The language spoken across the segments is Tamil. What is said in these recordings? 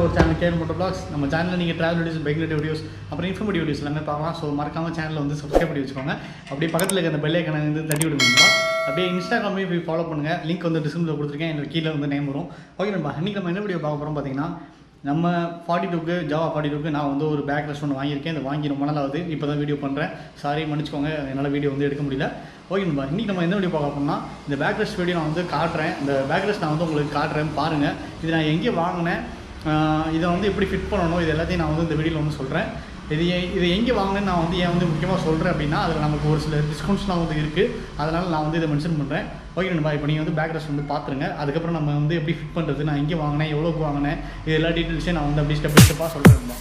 ஒரு சேனல் கேர் மோட்டோ பிளாக்ஸ் நம்ம சேனலில் நீங்கள் travel videos bike relative videos அப்புறம் இன்ஃபர்மேட்டிவ் வீடியோஸ் எல்லாமே பார்க்கலாம் ஸோ மறக்காம சேனலை வந்து சப்ஸ்கிரைப் பண்ணி வச்சுக்கோங்க அப்படியே பக்கத்தில் இருக்க அந்த பெல் ஐக்கனை வந்து தட்டி விடுவீங்களா அப்படியே இன்ஸ்டாகிராமையும் போய் ஃபாலோ பண்ணுங்கள் லிங்க் வந்து டிஸ்கிரிப்ஷனில் கொடுத்துருக்கேன் எனக்கு கீழே வந்து நேம் வரும் ஓகே நண்பா இன்றைக்கி நம்ம என்ன வீடியோ பார்க்க போகிறோம் பார்த்தீங்கன்னா நம்ம ஃபார்ட்டி டூக்கு ஜாவா ஃபார்ட்டி டூக்கு நான் வந்து ஒரு பேக் ரெஸ்ட் ஒன்று வாங்கியிருக்கேன் இந்த வாங்கி ரொம்ப நாள் ஆகுது இப்போ தான் வீடியோ பண்ணுறேன் சாரி மன்னிச்சுக்கோங்க என்னால் வீடியோ வந்து எடுக்க முடியல ஓகே நண்பா இன்றைக்கி நம்ம என்ன வீடியோ பார்க்க போறோம்னா இந்த பேக் ரெஸ்ட் வீடியோ நான் வந்து காட்டுறேன் இந்த பேக் ரெஸ்ட் நான் வந்து உங்களுக்கு காட்டுறேன் பாருங்கள் இது நான் எங்கே வாங்கினேன் ஆஹ் இதை வந்து எப்படி ஃபிட் பண்ணணும் இது எல்லாத்தையும் நான் வந்து இந்த வீடியோவில் வந்து சொல்கிறேன் இது ஏ- இது எங்கே வாங்கினேன்னு நான் வந்து ஏன் வந்து முக்கியமாக சொல்கிறேன் அப்படின்னா அதில் நமக்கு ஒரு சில டிஸ்கவுண்ட்ஸ்லாம் வந்து இருக்குது அதனால் நான் வந்து இதை மென்ஷன் பண்ணுறேன் ஓகே நண்பா இப்போ நீங்கள் வந்து பேக் ரெஸ்ட் வந்து பார்த்துருங்க அதுக்கப்புறம் நம்ம வந்து எப்படி ஃபிட் பண்ணுறது நான் எங்கே வாங்கினேன் எவ்வளோக்கு வாங்கினேன் இது எல்லா டீட்டெயில்ஸையும் நான் வந்து அப்படியே ஸ்டெப் பை ஸ்டெப்பாக சொல்கிறேன் நண்பா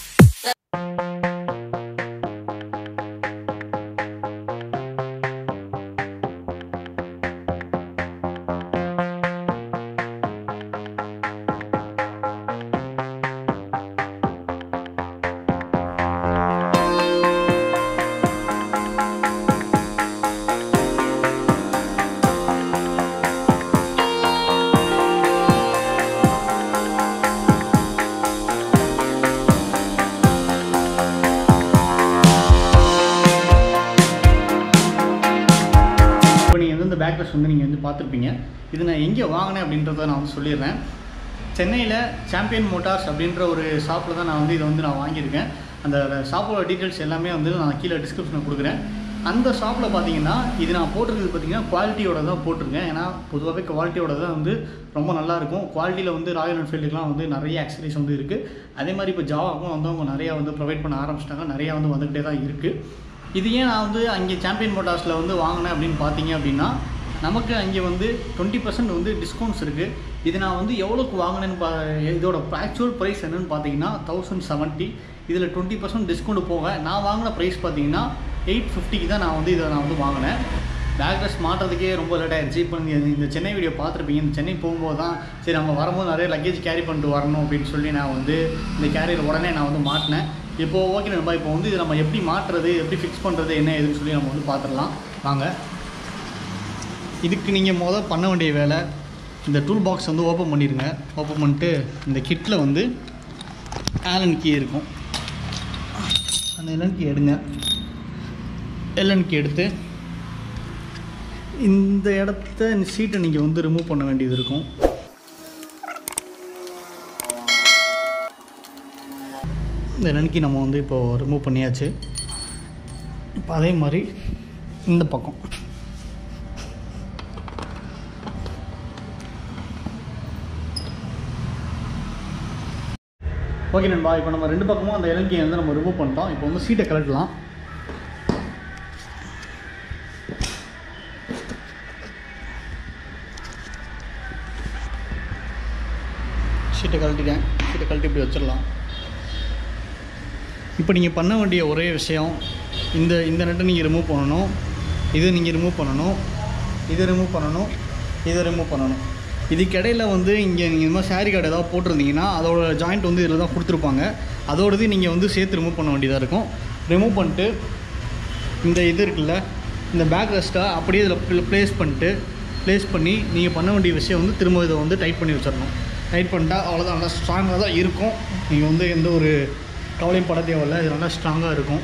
இப்போ நீங்கள் வந்து இந்த பேக் ரெஸ்ட் வந்து நீங்கள் வந்து பார்த்துருப்பீங்க இது நான் எங்கே வாங்கினேன் அப்படின்றத நான் வந்து சொல்லிடுறேன் சென்னையில் சாம்பியன் மோட்டார்ஸ் அப்படின்ற ஒரு ஷாப்பில் தான் நான் வந்து இதை வந்து நான் வாங்கியிருக்கேன் அந்த ஷாப்போட டீட்டெயில்ஸ் எல்லாமே வந்து நான் கீழே டிஸ்கிரிப்ஷனில் கொடுக்குறேன் அந்த ஷாப்பில் பார்த்தீங்கன்னா இது நான் போட்டிருக்கிறது பார்த்தீங்கன்னா குவாலிட்டியோட தான் போட்டிருக்கேன் ஏன்னா பொதுவாகவே குவாலிட்டியோட தான் வந்து ரொம்ப நல்லா இருக்கும் குவாலிட்டியில் வந்து ராயல் என்ஃபீல்டுக்குலாம் வந்து நிறைய ஆக்சரிஸ் வந்து இருக்குது அதே மாதிரி இப்போ ஜாவாக்கும் வந்து அவங்க நிறையா வந்து ப்ரொவைட் பண்ண ஆரம்பிச்சிட்டாங்க நிறையா வந்து வந்துக்கிட்டே தான் இருக்குது இது ஏன் நான் வந்து அங்கே சாம்பியன் மோட்டார்ஸில் வந்து வாங்கினேன் அப்படின்னு பார்த்தீங்க அப்படின்னா நமக்கு அங்கே வந்து டுவெண்ட்டி பர்சன்ட் வந்து டிஸ்கவுண்ட்ஸ் இருக்குது இது நான் வந்து எவ்வளோக்கு வாங்கினேன்னு பா இதோட ஆக்சுவல் ப்ரைஸ் என்னன்னு பார்த்தீங்கன்னா தௌசண்ட் செவன்ட்டி இதில் டுவெண்ட்டி பர்சன்ட் டிஸ்கவுண்ட் போக நான் வாங்கின ப்ரைஸ் பார்த்தீங்கன்னா எயிட் ஃபிஃப்டிக்கு தான் நான் வந்து இதை நான் வந்து வாங்கினேன் பேக் ரெஸ்ட் மாட்டுறதுக்கே ரொம்ப லேட் ஆயிடுச்சு இப்போ நீங்கள் இந்த சென்னை வீடியோ பார்த்துருப்பீங்க இந்த சென்னை போகும்போது தான் சரி நம்ம வரும்போது நிறைய லக்கேஜ் கேரி பண்ணிட்டு வரணும் அப்படின்னு சொல்லி நான் வந்து இந்த கேரியர் உடனே நான் வந்து மாட்டினேன் இப்போ ஓகே நண்பா இப்போ வந்து இது நம்ம எப்படி மாட்டுறது எப்படி ஃபிக்ஸ் பண்ணுறது என்ன ஏதுன்னு சொல்லி நம்ம வந்து பார்த்துடலாம் வாங்க இதுக்கு நீங்கள் முதல் பண்ண வேண்டிய வேலை இந்த டூல் பாக்ஸ் வந்து ஓப்பன் பண்ணிடுங்க ஓப்பன் பண்ணிட்டு இந்த கிட்டில் வந்து ஆலன் கீ இருக்கும் அந்த எல்என் கீ எடுங்க எல்என் கீ எடுத்து இந்த இடத்த இந்த சீட்டை நீங்கள் வந்து ரிமூவ் பண்ண வேண்டியது இருக்கும் இந்த எல்என் நம்ம வந்து இப்போது ரிமூவ் பண்ணியாச்சு இப்போ அதே மாதிரி இந்த பக்கம் ஓகே நண்பா இப்போ நம்ம ரெண்டு பக்கமும் அந்த இலங்கையை வந்து நம்ம ரிமூவ் பண்ணிட்டோம் இப்போ வந்து சீட்டை கலட்டலாம் சீட்டை கழட்டிட்டேன் சீட்டை கழட்டி இப்படி வச்சிடலாம் இப்போ நீங்கள் பண்ண வேண்டிய ஒரே விஷயம் இந்த இந்த நட்டை நீங்கள் ரிமூவ் பண்ணணும் இதை நீங்கள் ரிமூவ் பண்ணணும் இதை ரிமூவ் பண்ணணும் இதை ரிமூவ் பண்ணணும் இதுக்கிடையில் வந்து இங்கே நீங்கள் இந்த மாதிரி சாரி கார்டு ஏதாவது போட்டிருந்தீங்கன்னா அதோட ஜாயிண்ட் வந்து இதில் தான் கொடுத்துருப்பாங்க அதோடது நீங்கள் வந்து சேர்த்து ரிமூவ் பண்ண வேண்டியதாக இருக்கும் ரிமூவ் பண்ணிட்டு இந்த இது இருக்குல்ல இந்த பேக் ரெஸ்ட்டை அப்படியே இதில் ப்ளேஸ் பண்ணிட்டு ப்ளேஸ் பண்ணி நீங்கள் பண்ண வேண்டிய விஷயம் வந்து திரும்ப இதை வந்து டைட் பண்ணி வச்சிடணும் டைட் பண்ணிட்டா அவ்வளோதான் நல்லா ஸ்ட்ராங்காக தான் இருக்கும் நீங்கள் வந்து எந்த ஒரு கவலையும் பட தேவையில்ல இது நல்லா ஸ்ட்ராங்காக இருக்கும்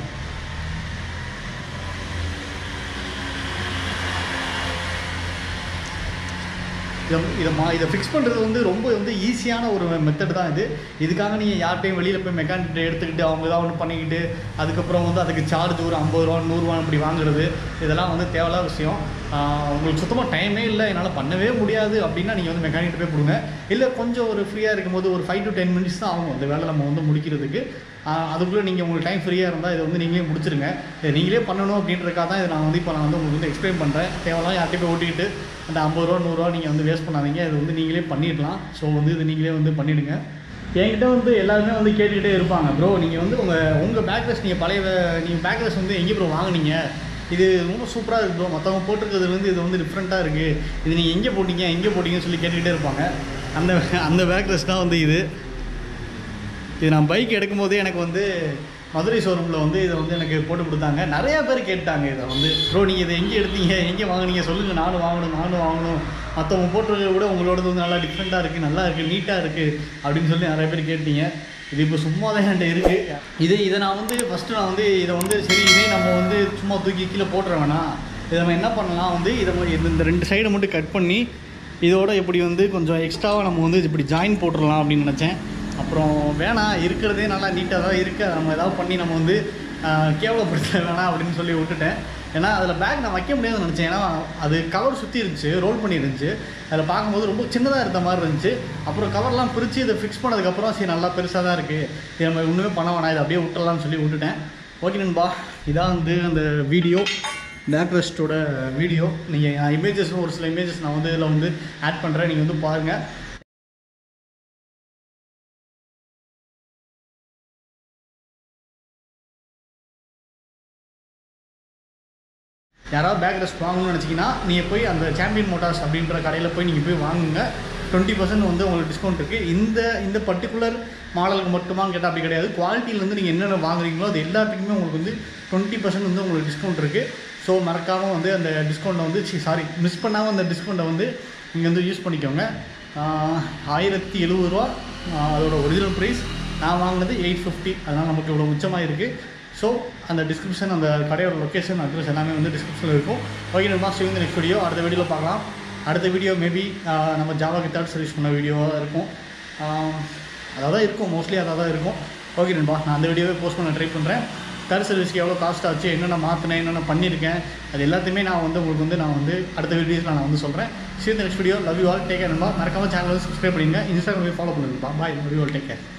இதை இதை மா இதை ஃபிக்ஸ் பண்ணுறது வந்து ரொம்ப வந்து ஈஸியான ஒரு மெத்தட் தான் இது இதுக்காக நீங்கள் யார்கிட்டையும் வெளியில் போய் மெக்கானிக்கிட்ட எடுத்துக்கிட்டு அவங்க ஏதாவது ஒன்று பண்ணிக்கிட்டு அதுக்கப்புறம் வந்து அதுக்கு சார்ஜ் ஒரு ஐம்பது ரூபா நூறுரூவா இப்படி வாங்குறது இதெல்லாம் வந்து தேவையில்லாத விஷயம் ஆஹ் உங்களுக்கு சுத்தமாக டைமே இல்லை என்னால் பண்ணவே முடியாது அப்படின்னா நீங்கள் வந்து மெக்கானிக்கிட்ட போய் கொடுங்க இல்லை கொஞ்சம் ஒரு ஃப்ரீயாக இருக்கும்போது ஒரு ஃபைவ் டு டென் மினிட்ஸ் தான் ஆகும் அந்த வேலை நம்ம வந்து முடிக்கிறதுக்கு ஆஹ் அதுக்குள்ளே நீங்கள் உங்களுக்கு டைம் ஃப்ரீயாக இருந்தால் இதை வந்து நீங்களே முடிச்சிருங்க இதை நீங்களே பண்ணணும் அப்படின்றக்காக தான் இதை நான் வந்து இப்போ நான் வந்து உங்களுக்கு வந்து எக்ஸ்பிளைன் பண்ணுறேன் தேவையில்லாம் யார்கிட்டயும் போய் ஓட்டிக்கிட்டு அந்த ஐம்பது ரூபா நூறுரூவா நீங்கள் வந்து வேஸ்ட் பண்ணாதீங்க இது வந்து நீங்களே பண்ணிடலாம் ஸோ வந்து இது நீங்களே வந்து பண்ணிவிடுங்க என்கிட்ட வந்து எல்லாருமே வந்து கேட்டுக்கிட்டே இருப்பாங்க ப்ரோ நீங்கள் வந்து உங்கள் உங்கள் பேக் ரெஸ்ட் நீங்கள் பழைய நீங்கள் பேக் ரெஸ்ட் வந்து எங்கே ப்ரோ வாங்குனீங்க இது ரொம்ப சூப்பராக இருக்குது ப்ரோ மற்றவங்க போட்டிருக்கிறது வந்து இது வந்து டிஃப்ரெண்ட்டாக இருக்குது இது நீங்கள் எங்கே போட்டீங்க எங்கே போட்டீங்கன்னு சொல்லி கேட்டுக்கிட்டே இருப்பாங்க அந்த அந்த பேக் ரெஸ்ட் தான் வந்து இது இது நான் பைக் எடுக்கும்போதே எனக்கு வந்து மதுரை ஷோரூமில் வந்து இதை வந்து எனக்கு போட்டு கொடுத்தாங்க நிறையா பேர் கேட்டாங்க இதை வந்து ப்ரோ நீங்கள் இதை எங்கே எடுத்தீங்க எங்கே வாங்குனீங்க சொல்லுங்கள் நானும் வாங்கணும் நானும் வாங்கணும் மற்றவங்க போட்டுறத விட உங்களோடது வந்து நல்லா டிஃப்ரெண்ட்டாக இருக்குது நல்லா இருக்குது நீட்டாக இருக்குது அப்படின்னு சொல்லி நிறைய பேர் கேட்டீங்க இது இப்போ சும்மா தான் என்கிட்ட இருக்குது இது இதை நான் வந்து ஃபஸ்ட்டு நான் வந்து இதை வந்து சரி இதே நம்ம வந்து சும்மா தூக்கி கீழே போட்டுற வேணாம் இதை நம்ம என்ன பண்ணலாம் வந்து இதை ம- இந்த- இந்த ரெண்டு சைடை மட்டும் கட் பண்ணி இதோட இப்படி வந்து கொஞ்சம் எக்ஸ்ட்ராவாக நம்ம வந்து இப்படி ஜாயின் போட்டுடலாம் அப்படின்னு நினச்சேன் அப்புறம் வேணாம் இருக்கிறதே நல்லா நீட்டாக தான் இருக்குது நம்ம ஏதாவது பண்ணி நம்ம வந்து ஆஹ், கேவலப்படுத்த வேணாம் அப்படின்னு சொல்லி விட்டுட்டேன் ஏன்னா அதில் பேக் நான் வைக்க முடியாதுன்னு நினச்சேன் ஏன்னா அது கவர் சுற்றி இருந்துச்சு ரோல் பண்ணி இருந்துச்சு அதில் பார்க்கும்போது ரொம்ப சின்னதாக இருந்த மாதிரி இருந்துச்சு அப்புறம் கவர்லாம் பிரித்து இதை ஃபிக்ஸ் பண்ணதுக்கப்புறம் சரி நல்லா பெருசாக தான் இருக்குது இது நம்ம ஒன்றுமே பண்ண வேணாம் இதை அப்படியே விட்டுறலாம்னு சொல்லி விட்டுட்டேன் ஓகே நண்பா இதான் வந்து அந்த வீடியோ பேக்ரெஸ்ட்டோட வீடியோ நீங்கள் இமேஜஸ் ஒரு சில இமேஜஸ் நான் வந்து இதில் வந்து ஆட் பண்ணுறேன் நீங்கள் வந்து பாருங்கள் யாராவது பேக் ரெஸ்ட் வாங்கணும்னு நினச்சிங்கன்னா நீங்கள் போய் அந்த சாம்பியன் மோட்டார்ஸ் அப்படின்ற கடையில் போய் நீங்கள் போய் வாங்குங்க டுவெண்ட்டி பர்சன்ட் வந்து உங்களுக்கு டிஸ்கவுண்ட் இருக்குது இந்த இந்த பர்டிகுலர் மாடலுக்கு மட்டுமான்னு கேட்டால் அப்படி கிடையாது குவாலிட்டியிலேருந்து நீங்கள் என்னென்ன வாங்குறீங்களோ அது எல்லாத்துக்குமே உங்களுக்கு வந்து டுவெண்ட்டி பர்சன்ட் வந்து உங்களுக்கு டிஸ்கவுண்ட் இருக்குது ஸோ மறக்காமல் வந்து அந்த டிஸ்கவுண்ட்டை வந்து சாரி மிஸ் பண்ணாமல் அந்த டிஸ்கவுண்ட்டை வந்து நீங்கள் வந்து யூஸ் பண்ணிக்கோங்க ஆஹ், ஆயிரத்தி எழுபது ரூபா ஆஹ், அதோட ஒரிஜினல் ப்ரைஸ் நான் வாங்கினது எயிட் ஃபிஃப்டி அதனால் நமக்கு இவ்வளோ மிச்சமாக இருக்குது ஸோ அந்த டிஸ்கிரிப்ஷன் அந்த கடையோட லொக்கேஷன் அட்ரஸ் எல்லாமே வந்து டிஸ்கிரிப்ஷனில் இருக்கும் ஓகே நம்ம ஸ்டே இந்த நெக்ஸ்ட் வீடியோ அடுத்த வீடியோவில் பார்க்கலாம் அடுத்த வீடியோ மேபி நம்ம ஜாவா கித்தாட் சர்வீஸ் பண்ண வீடியோவாக இருக்கும் அதாக தான் இருக்கும் மோஸ்ட்லி அதாக தான் இருக்கும் ஓகே நண்பா நான் அந்த வீடியோவே போஸ்ட் பண்ண ட்ரை பண்ணுறேன் தேர்ட் சர்வீஸ்க்கு எவ்வளோ காஸ்ட் ஆச்சு என்னென்ன மாற்றினேன் என்னென்ன பண்ணியிருக்கேன் அது எல்லாத்தையுமே நான் வந்து உங்களுக்கு வந்து நான் வந்து அடுத்த வீடியோஸில் நான் வந்து சொல்கிறேன் சரி next video love you all take care நண்பா மறக்காம சேனல் வந்து சப்ஸ்கிரைப் பண்ணிடுங்க இன்ஸ்டாகிராம் ஃபாலோ பண்ணுங்கப்பா bye love you all take care